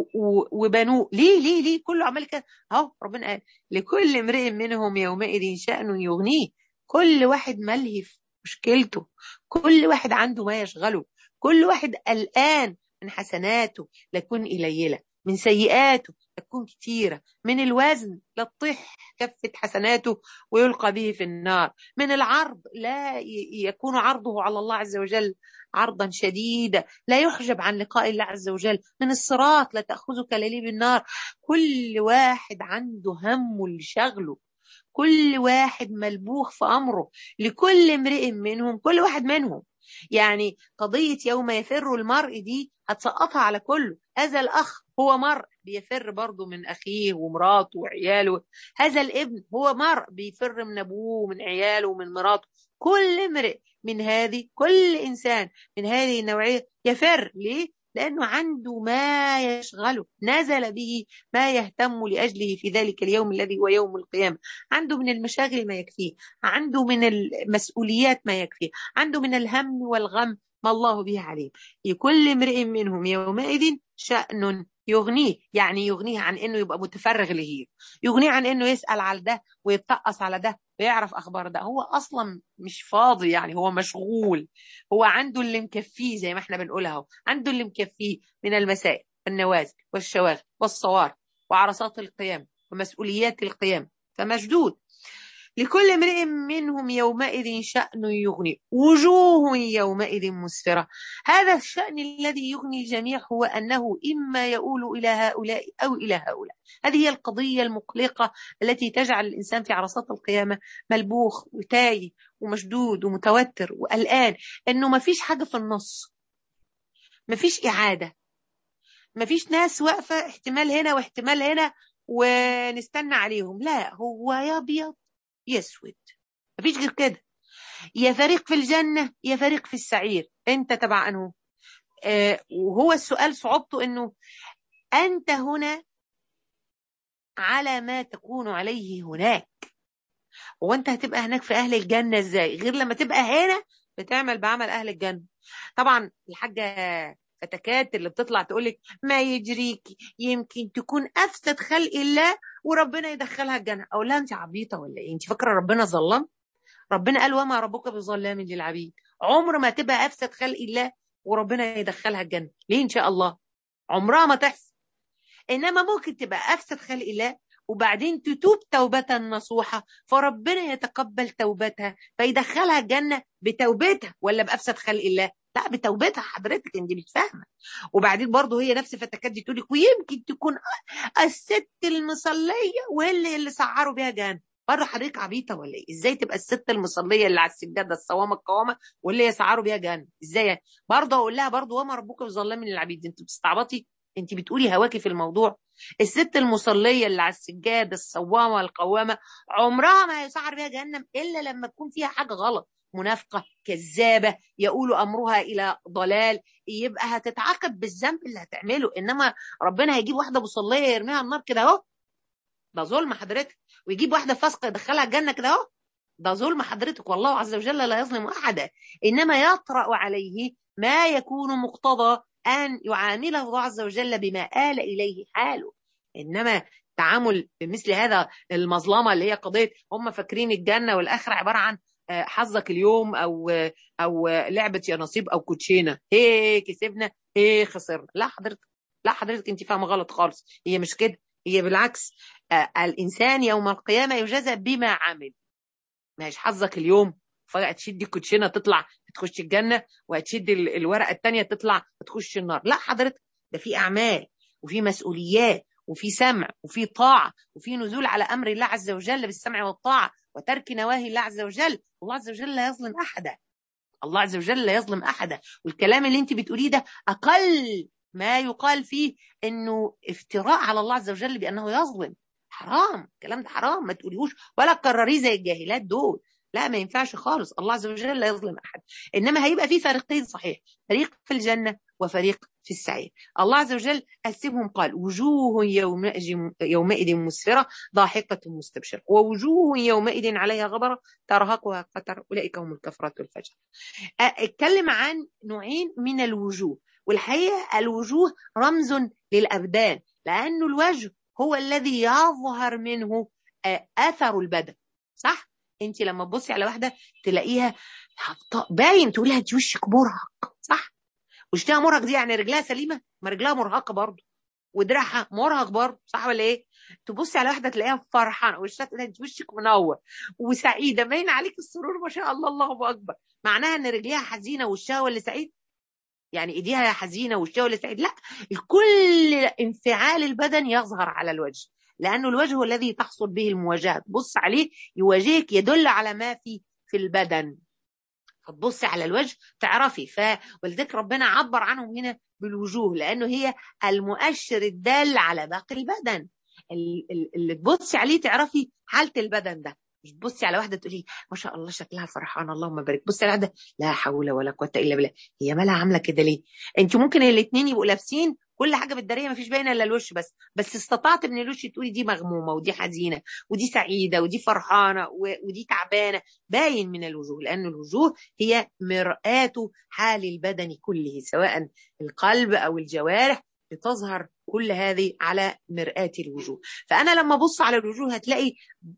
وبنوه ليه ليه ليه كله عمال كده اهو ربنا قال لكل امرئ منهم يومئذ شأن يغنيه كل واحد ملهي في مشكلته كل واحد عنده ما يشغله كل واحد قلقان من حسناته لتكون قليلة من سيئاته تكون كتيرة من الوزن لا تطيح كفة حسناته ويلقى به في النار من العرض لا يكون عرضه على الله عز وجل عرضا شديدا لا يحجب عن لقاء الله عز وجل من الصراط لا تأخذك لليب النار كل واحد عنده هم اللي شغله كل واحد ملبوخ في أمره لكل امرئ منهم كل واحد منهم يعني قضية يوم يفر المرء دي هتسقطها على كله هذا الأخ هو مرء بيفر برضه من أخيه ومراته وعياله هذا الابن هو مرء بيفر من أبوه ومن عياله ومن مراته كل امرئ من هذه كل إنسان من هذه النوعية يفر ليه؟ لأنه عنده ما يشغله نزل به ما يهتم لأجله في ذلك اليوم الذي هو يوم القيامة عنده من المشاغل ما يكفيه عنده من المسؤوليات ما يكفيه عنده من الهم والغم ما الله به عليه لكل امرئ منهم يومئذ شأن يغنيه يعني يغنيه عن انه يبقى متفرغ لهيه يغنيه عن انه يسأل على ده ويتقص على ده ويعرف اخبار ده هو اصلا مش فاضي يعني هو مشغول هو عنده اللي مكفيه زي ما احنا بنقولها اهو عنده اللي مكفيه من المسائل والنوازل والشواغل والصوار وعرصات القيام ومسؤوليات القيام فمشدود لكل امرئ منهم يومئذ شأن يغني وجوه يومئذ مسفرة هذا الشأن الذي يغني الجميع هو أنه إما يؤول إلى هؤلاء أو إلى هؤلاء هذه هي القضية المقلقة التي تجعل الإنسان في عرصات القيامة ملبوخ وتايه ومشدود ومتوتر وقلقان أنه ما فيش حاجة في النص ما فيش إعادة ما فيش ناس واقفة احتمال هنا واحتمال هنا ونستنى عليهم لا هو يا أبيض يسود مفيش غير كده يا فريق في الجنة يا فريق في السعير انت تبع انه آه وهو السؤال صعوبته انه انت هنا على ما تكون عليه هناك هو انت هتبقى هناك في اهل الجنة ازاي غير لما تبقى هنا بتعمل بعمل اهل الجنة طبعا الحاجة فتكات اللي بتطلع تقولك ما يجريك يمكن تكون افسد خلق الله وربنا يدخلها الجنه اقول لها انت عبيطه ولا ايه انت فاكره ربنا ظلم ربنا قال وما ربك بظلام للعبيد عمر ما تبقى افسد خلق الله وربنا يدخلها الجنه ليه ان شاء الله عمرها ما تحصل انما ممكن تبقى افسد خلق الله وبعدين تتوب توبة نصوحة فربنا يتقبل توبتها فيدخلها الجنة بتوبتها ولا بأفسد خلق الله لا بتوبتها حضرتك انت مش فاهمه وبعدين برضه هي نفس فتكات دي تقول لك ويمكن تكون الست المصليه واللي اللي سعروا بيها جهنم برضه حضرتك عبيطه ولا ايه؟ ازاي تبقى الست المصليه اللي على السجاده الصوامه القوامه واللي يسعروا بيها جهنم؟ ازاي؟ برضه اقول لها برضه وما ربك بظلام للعبيد انت بتستعبطي؟ انت بتقولي هواكي في الموضوع الست المصليه اللي على السجاده الصوامه القوامه عمرها ما يسعر بيها جهنم الا لما تكون فيها حاجه غلط منافقة كذابة يقول أمرها إلى ضلال يبقى هتتعاقب بالذنب اللي هتعمله إنما ربنا هيجيب واحدة مصلية يرميها النار كده أهو ده ظلم حضرتك ويجيب واحدة فاسقة يدخلها الجنة كده أهو ده ظلم حضرتك والله عز وجل لا يظلم أحدا إنما يطرأ عليه ما يكون مقتضى أن يعامله الله عز وجل بما آل إليه حاله انما التعامل بمثل هذا المظلمه اللي هي قضيه هم فاكرين الجنه والاخره عباره عن حظك اليوم او او لعبه يا نصيب او كوتشينه هي كسبنا هي خسرنا لا حضرتك لا حضرتك انت فاهمه غلط خالص هي مش كده هي بالعكس الانسان يوم القيامه يجازى بما عمل مش حظك اليوم فجاه تشدي الكوتشينه تطلع تخش الجنه وهتشدي الورقه الثانيه تطلع تخش النار لا حضرتك ده في اعمال وفي مسؤوليات وفي سمع وفي طاعه وفي نزول على امر الله عز وجل بالسمع والطاعه وترك نواهي الله عز وجل الله عز وجل لا يظلم احدا الله عز وجل لا يظلم احدا والكلام اللي انت بتقوليه ده اقل ما يقال فيه انه افتراء على الله عز وجل بانه يظلم حرام الكلام ده حرام ما تقوليهوش ولا تكرريه زي الجاهلات دول لا ما ينفعش خالص الله عز وجل لا يظلم احد انما هيبقى في فريقين صحيح فريق في الجنه وفريق في السعير الله عز وجل قسمهم قال وجوه يومئذ, يومئذ مسفرة ضاحكة مستبشرة ووجوه يومئذ عليها غبرة ترهقها قتر أولئك هم الكفرة الفجر اتكلم عن نوعين من الوجوه والحقيقة الوجوه رمز للأبدان لأن الوجه هو الذي يظهر منه أثر البدن صح؟ انت لما تبصي على واحده تلاقيها باين تقول لها انت وشك مرهق صح وشها مرهق دي يعني رجلها سليمه ما رجلها مرهقه برضه ودراعها مرهق برضه صح ولا ايه تبصي على واحده تلاقيها فرحانه وشها تقول انت وشك منور وسعيده باين عليك السرور ما شاء الله الله اكبر معناها ان رجليها حزينه وشها هو اللي سعيد يعني ايديها حزينه وشها هو اللي سعيد لا كل انفعال البدن يظهر على الوجه لانه الوجه هو الذي تحصل به المواجهه تبص عليه يواجهك يدل على ما في في البدن فتبصي على الوجه تعرفي ف ولذلك ربنا عبر عنهم هنا بالوجوه لانه هي المؤشر الدال على باقي البدن اللي تبصي عليه تعرفي حاله البدن ده مش تبصي على واحده تقولي ما شاء الله شكلها فرحانه اللهم بارك بصي على واحده لا حول ولا قوه الا بالله هي مالها عامله كده ليه انت ممكن الاثنين يبقوا لابسين كل حاجه بالداريه ما فيش باينه الا الوش بس بس استطعت من الوش تقولي دي مغمومه ودي حزينه ودي سعيده ودي فرحانه ودي تعبانه باين من الوجوه لان الوجوه هي مرآة حال البدن كله سواء القلب او الجوارح بتظهر كل هذه على مرآة الوجوه فانا لما ابص على الوجوه هتلاقي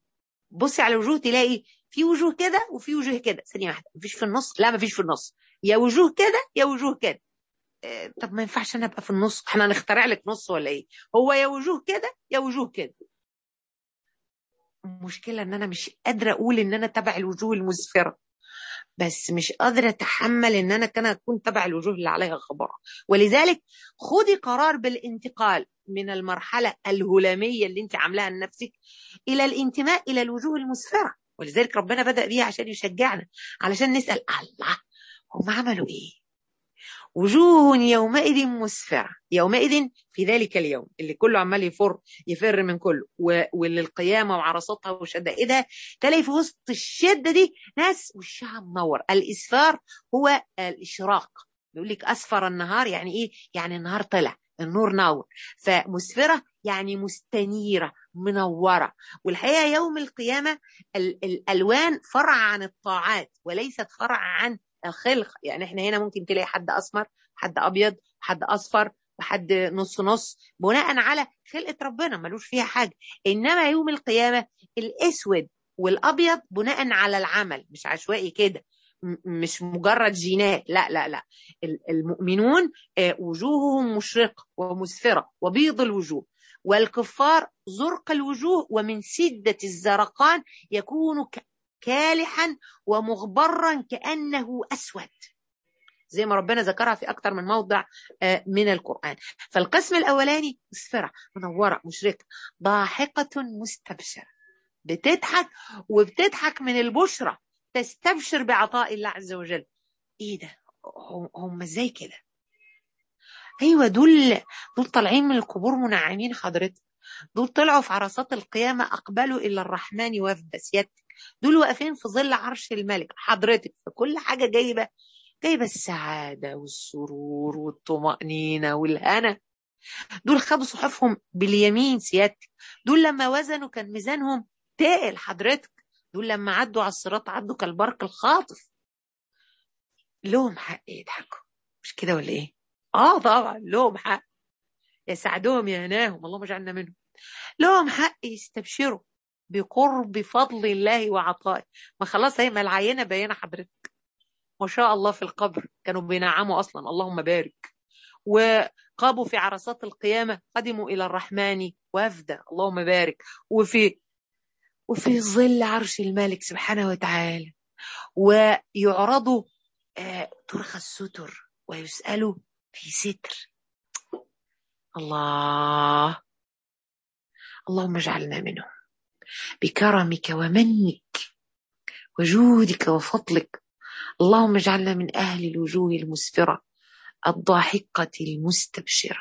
بصي على الوجوه تلاقي في وجوه كده وفي وجوه كده ثانيه واحده مفيش في النص لا مفيش في النص يا وجوه كده يا وجوه كده طب ما ينفعش انا ابقى في النص احنا هنخترع لك نص ولا ايه هو يا وجوه كده يا وجوه كده المشكله ان انا مش قادره اقول ان انا تبع الوجوه المسفره بس مش قادره اتحمل ان انا كان اكون تبع الوجوه اللي عليها غبره ولذلك خدي قرار بالانتقال من المرحله الهلاميه اللي انت عاملاها لنفسك الى الانتماء الى الوجوه المسفره ولذلك ربنا بدا بيها عشان يشجعنا علشان نسال الله هم عملوا ايه وجوه يومئذ مسفرة يومئذ في ذلك اليوم اللي كله عمال يفر يفر من كله واللي القيامة وعرصاتها وشدائدها تلاقي في وسط الشدة دي ناس وشها منور الإسفار هو الإشراق بيقول لك أسفر النهار يعني إيه يعني النهار طلع النور نور فمسفرة يعني مستنيرة منورة والحقيقة يوم القيامة الألوان فرع عن الطاعات وليست فرع عن الخلق يعني احنا هنا ممكن تلاقي حد اسمر حد ابيض حد اصفر وحد نص نص بناء على خلقه ربنا ملوش فيها حاجه انما يوم القيامه الاسود والابيض بناء على العمل مش عشوائي كده مش مجرد جينات لا لا لا المؤمنون وجوههم مشرقه ومسفره وبيض الوجوه والكفار زرق الوجوه ومن سده الزرقان يكون كالحا ومغبرا كأنه أسود زي ما ربنا ذكرها في أكثر من موضع من القرآن فالقسم الأولاني مسفرة منورة مشركة ضاحكة مستبشرة بتضحك وبتضحك من البشرة تستبشر بعطاء الله عز وجل ايه ده هم ازاي كده ايوه دول دول طالعين من القبور منعمين حضرتك دول طلعوا في عرصات القيامة أقبلوا إلى الرحمن وفد سيادتك دول واقفين في ظل عرش الملك حضرتك فكل حاجة جايبة جايبة السعادة والسرور والطمأنينة والهنا دول خدوا صحفهم باليمين سيادتك دول لما وزنوا كان ميزانهم تقل حضرتك دول لما عدوا على الصراط عدوا كالبرق الخاطف لهم حق يضحكوا مش كده ولا ايه اه طبعا لهم حق يسعدهم يهناهم اللهم اجعلنا منهم لهم حق يستبشروا بقرب فضل الله وعطائه ما خلاص هي ما العينه باينه حضرتك ما شاء الله في القبر كانوا بينعموا اصلا اللهم بارك وقابوا في عرصات القيامه قدموا الى الرحمن وفدا اللهم بارك وفي وفي ظل عرش الملك سبحانه وتعالى ويعرضوا آه ترخى الستر ويسألوا في ستر الله اللهم اجعلنا منهم بكرمك ومنك وجودك وفضلك اللهم اجعلنا من أهل الوجوه المسفرة الضاحكة المستبشرة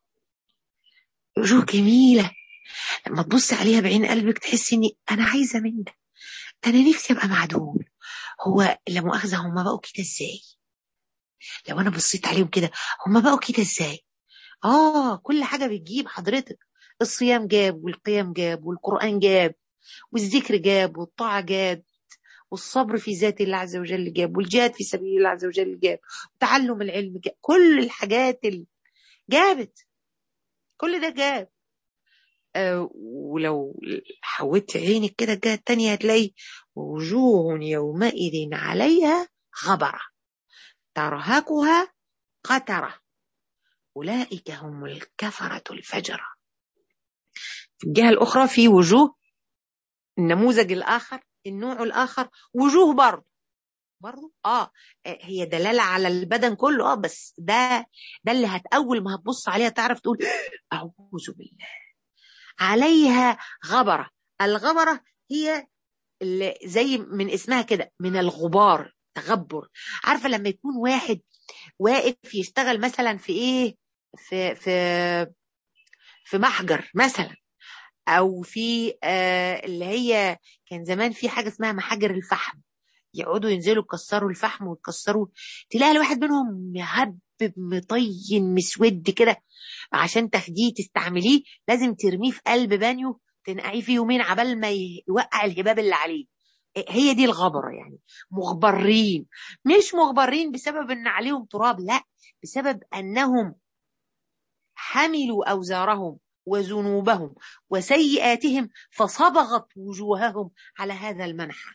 وجوه جميلة لما تبص عليها بعين قلبك تحس اني انا عايزه من ده انا نفسي ابقى معدول هو لا مؤاخذه هم بقوا كده ازاي لو انا بصيت عليهم كده هم بقوا كده ازاي اه كل حاجه بتجيب حضرتك الصيام جاب والقيام جاب والقران جاب والذكر جاب والطاعه جاب والصبر في ذات الله عز وجل جاب والجهاد في سبيل الله عز وجل جاب وتعلم العلم جاب كل الحاجات اللي جابت كل ده جاب آه ولو حودت عينك كده الجهة التانية هتلاقي وجوه يومئذ عليها غبرة ترهقها قترة أولئك هم الكفرة الفجرة في الجهة الأخرى في وجوه النموذج الآخر النوع الآخر وجوه برضه برضه اه هي دلالة على البدن كله اه بس ده ده اللي هتأول ما هتبص عليها تعرف تقول أعوذ بالله عليها غبرة الغبرة هي اللي زي من اسمها كده من الغبار تغبر عارفة لما يكون واحد واقف يشتغل مثلا في ايه في في في محجر مثلا او في آه اللي هي كان زمان في حاجة اسمها محاجر الفحم يقعدوا ينزلوا يكسروا الفحم ويكسروا تلاقي الواحد منهم مهبب مطين مسود كده عشان تاخديه تستعمليه لازم ترميه في قلب بانيو تنقعيه فيه يومين عبال ما يوقع الهباب اللي عليه هي دي الغبرة يعني مغبرين مش مغبرين بسبب ان عليهم تراب لا بسبب انهم حملوا اوزارهم وذنوبهم وسيئاتهم فصبغت وجوههم على هذا المنحى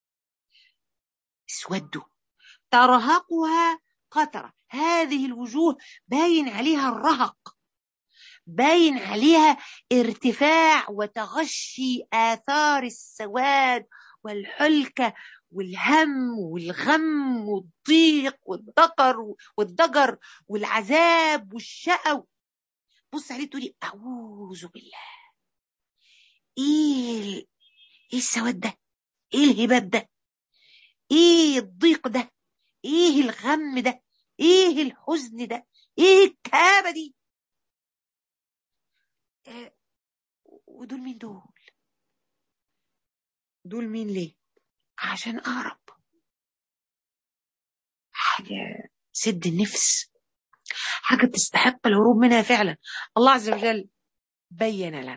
اسودوا ترهقها قطرة هذه الوجوه باين عليها الرهق باين عليها ارتفاع وتغشي آثار السواد والحلكة والهم والغم والضيق والضجر والضجر والعذاب والشقى بص عليه تقولي أعوذ بالله إيه إيه السواد ده؟ إيه الهباب ده؟ إيه الضيق ده؟ إيه الغم ده؟ إيه الحزن ده؟ إيه الكآبة دي؟ آه ودول مين دول؟ دول مين ليه؟ عشان أهرب حاجة سد النفس حاجة تستحق الهروب منها فعلا الله عز وجل بين لنا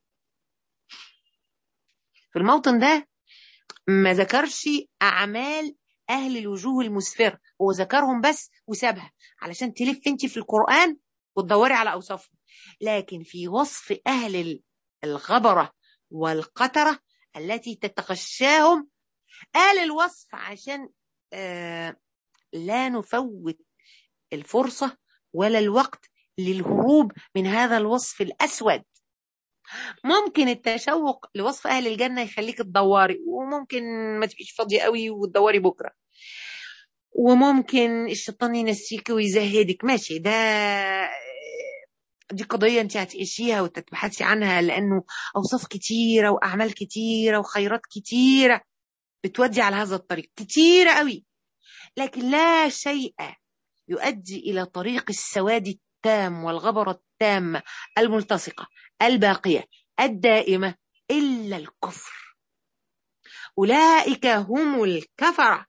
في الموطن ده ما ذكرش أعمال أهل الوجوه المسفرة هو ذكرهم بس وسابها علشان تلف انت في القرآن وتدوري على أوصافهم لكن في وصف أهل الغبرة والقترة التي تتغشاهم قال الوصف عشان آه لا نفوت الفرصة ولا الوقت للهروب من هذا الوصف الأسود ممكن التشوق لوصف أهل الجنة يخليك تدوري وممكن ما تبقيش فاضية قوي وتدوري بكرة وممكن الشيطان ينسيك ويزهدك ماشي ده دي قضية انت هتعيشيها وتتبحثي عنها لأنه أوصاف كتيرة وأعمال كتيرة وخيرات كتيرة بتودي على هذا الطريق كتيرة قوي لكن لا شيء يؤدي إلى طريق السواد التام والغبرة التامة الملتصقة الباقية الدائمة إلا الكفر أولئك هم الكفرة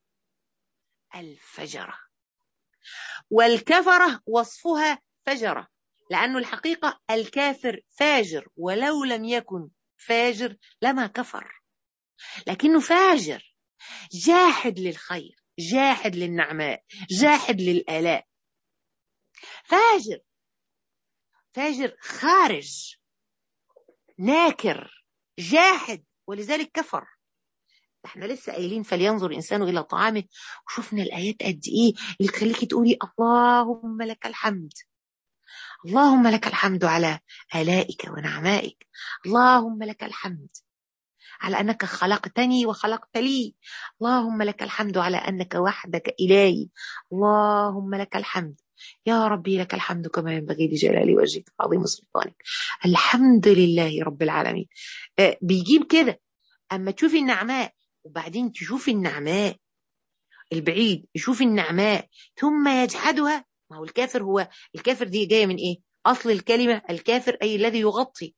الفجرة والكفرة وصفها فجرة لأنه الحقيقة الكافر فاجر ولو لم يكن فاجر لما كفر لكنه فاجر جاحد للخير جاحد للنعماء جاحد للآلاء فاجر فاجر خارج ناكر جاحد ولذلك كفر احنا لسه قايلين فلينظر الانسان الى طعامه وشفنا الايات قد ايه اللي تخليكي تقولي اللهم لك الحمد اللهم لك الحمد على آلائك ونعمائك اللهم لك الحمد على أنك خلقتني وخلقت لي اللهم لك الحمد على أنك وحدك إلهي اللهم لك الحمد يا ربي لك الحمد كما ينبغي لجلال وجهك وعظيم سلطانك الحمد لله رب العالمين آه بيجيب كده أما تشوفي النعماء وبعدين تشوفي النعماء البعيد يشوف النعماء ثم يجحدها ما هو الكافر هو الكافر دي جايه من ايه اصل الكلمه الكافر اي الذي يغطي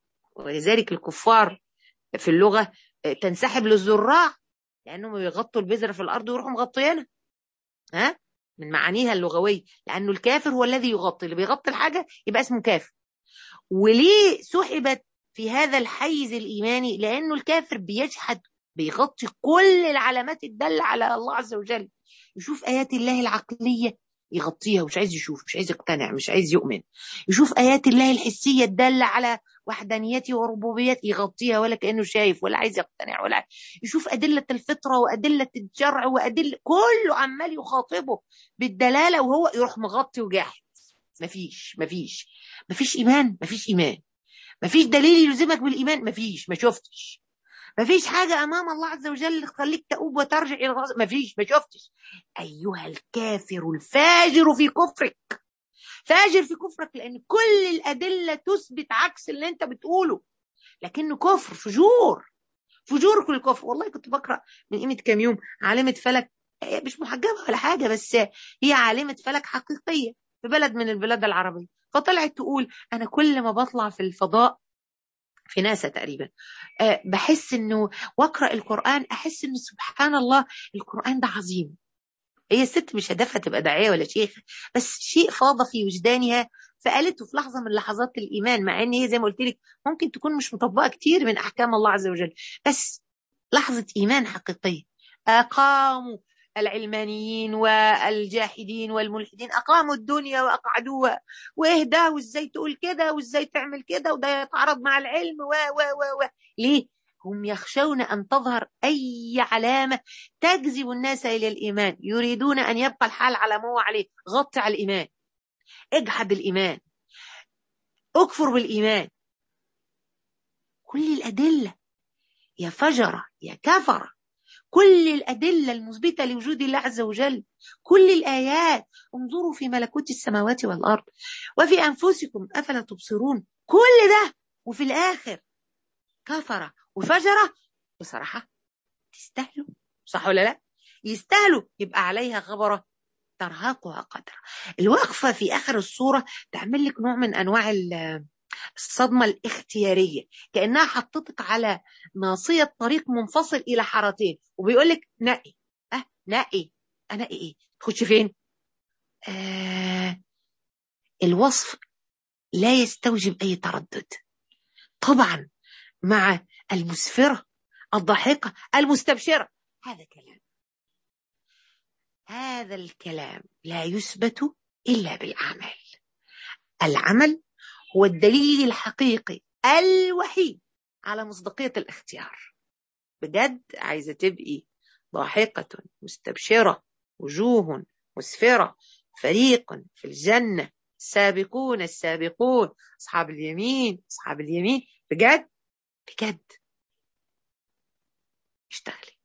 ولذلك الكفار في اللغه تنسحب للزراع لانهم يغطوا البذره في الارض ويروحوا مغطيانها ها من معانيها اللغويه لانه الكافر هو الذي يغطي اللي بيغطي الحاجه يبقى اسمه كافر وليه سحبت في هذا الحيز الايماني لانه الكافر بيجحد بيغطي كل العلامات الداله على الله عز وجل يشوف ايات الله العقليه يغطيها ومش عايز يشوف مش عايز يقتنع مش عايز يؤمن يشوف آيات الله الحسية الدالة على وحدانيته وربوبيته يغطيها ولا كأنه شايف ولا عايز يقتنع ولا يشوف أدلة الفطرة وأدلة الشرع وأدلة كله عمال يخاطبه بالدلالة وهو يروح مغطي وجاحد مفيش مفيش مفيش إيمان مفيش إيمان مفيش دليل يلزمك بالإيمان مفيش ما شفتش ما فيش حاجة أمام الله عز وجل تخليك تؤوب وترجع إلى الله ما فيش ما شفتش أيها الكافر الفاجر في كفرك فاجر في كفرك لأن كل الأدلة تثبت عكس اللي أنت بتقوله لكنه كفر فجور فجور كل كفر والله كنت بقرأ من قيمة كام يوم عالمة فلك مش محجبة ولا حاجة بس هي عالمة فلك حقيقية في بلد من البلاد العربية فطلعت تقول أنا كل ما بطلع في الفضاء في ناسا تقريبا أه بحس انه واقرا القران احس انه سبحان الله القران ده عظيم هي الست مش هدفها تبقى داعيه ولا شيخ بس شيء فاض في وجدانها فقالته في لحظه من لحظات الايمان مع ان هي زي ما قلت لك ممكن تكون مش مطبقه كتير من احكام الله عز وجل بس لحظه ايمان حقيقيه اقاموا العلمانيين والجاحدين والملحدين اقاموا الدنيا واقعدوها واهداه وازاي تقول كده وازاي تعمل كده وده يتعارض مع العلم و و و و ليه؟ هم يخشون ان تظهر اي علامه تجذب الناس الى الايمان يريدون ان يبقى الحال على ما هو عليه غطي على الايمان اجحد الايمان اكفر بالايمان كل الادله يا فجره يا كفره كل الأدلة المثبتة لوجود الله عز وجل كل الآيات انظروا في ملكوت السماوات والأرض وفي أنفسكم أفلا تبصرون كل ده وفي الآخر كفرة وفجرة بصراحة تستاهلوا صح ولا لا يستاهلوا يبقى عليها خبرة ترهقها قدر الوقفة في آخر الصورة تعمل لك نوع من أنواع الصدمة الاختيارية كأنها حطتك على ناصية طريق منفصل إلى حارتين وبيقول لك نقي أه نقي أنقي إيه تخش فين آه الوصف لا يستوجب أي تردد طبعا مع المسفرة الضاحكة المستبشرة هذا كلام هذا الكلام لا يثبت إلا بالأعمال العمل هو الدليل الحقيقي الوحيد على مصداقية الاختيار بجد عايزة تبقي ضاحكة مستبشرة وجوه مسفرة فريق في الجنة السابقون السابقون أصحاب اليمين أصحاب اليمين بجد بجد اشتغلي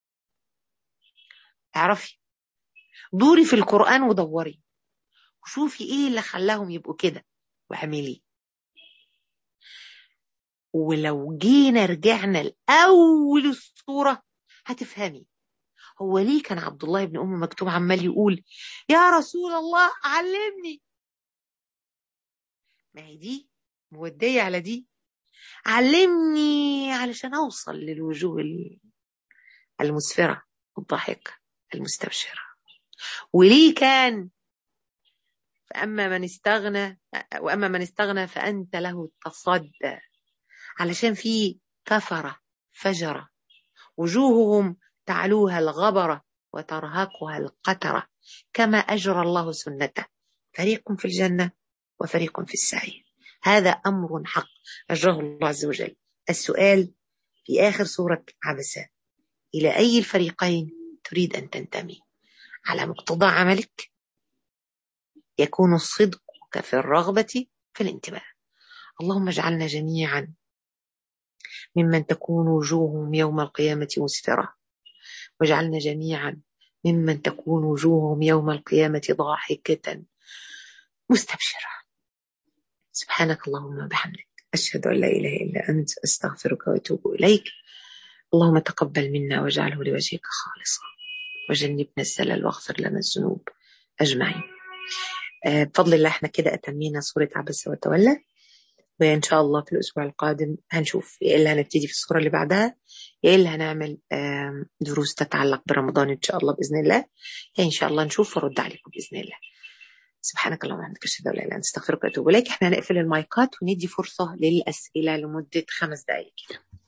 اعرفي دوري في القرآن ودوري وشوفي ايه اللي خلاهم يبقوا كده واعمليه ولو جينا رجعنا لأول الصورة هتفهمي هو ليه كان عبد الله بن أم مكتوم عمال يقول يا رسول الله علمني ما هي دي مودية على دي علمني علشان أوصل للوجوه المسفرة الضاحكة المستبشرة وليه كان فأما من استغنى وأما من استغنى فأنت له تصدى علشان في كفرة فجرة وجوههم تعلوها الغبرة وترهقها القترة كما أجرى الله سنته فريق في الجنة وفريق في السعير هذا أمر حق أجره الله عز وجل السؤال في آخر سورة عبسة إلى أي الفريقين تريد أن تنتمي على مقتضى عملك يكون صدقك في الرغبة في الانتباه اللهم اجعلنا جميعا ممن تكون وجوههم يوم القيامة مسفرة واجعلنا جميعا ممن تكون وجوههم يوم القيامة ضاحكة مستبشرة سبحانك اللهم وبحمدك أشهد أن لا إله إلا أنت أستغفرك وأتوب إليك اللهم تقبل منا واجعله لوجهك خالصا وجنبنا الزلل واغفر لنا الذنوب أجمعين آه، بفضل الله احنا كده أتمينا سورة عبس وتولى وإن شاء الله في الأسبوع القادم هنشوف يا إلا هنبتدي في الصورة اللي بعدها يا إلا هنعمل دروس تتعلق برمضان إن شاء الله بإذن الله يا إن شاء الله نشوف ورد عليكم بإذن الله سبحانك اللهم وبحمدك اشهد ان لا اله الا انت استغفرك واتوب اليك احنا هنقفل المايكات وندي فرصه للاسئله لمده خمس دقائق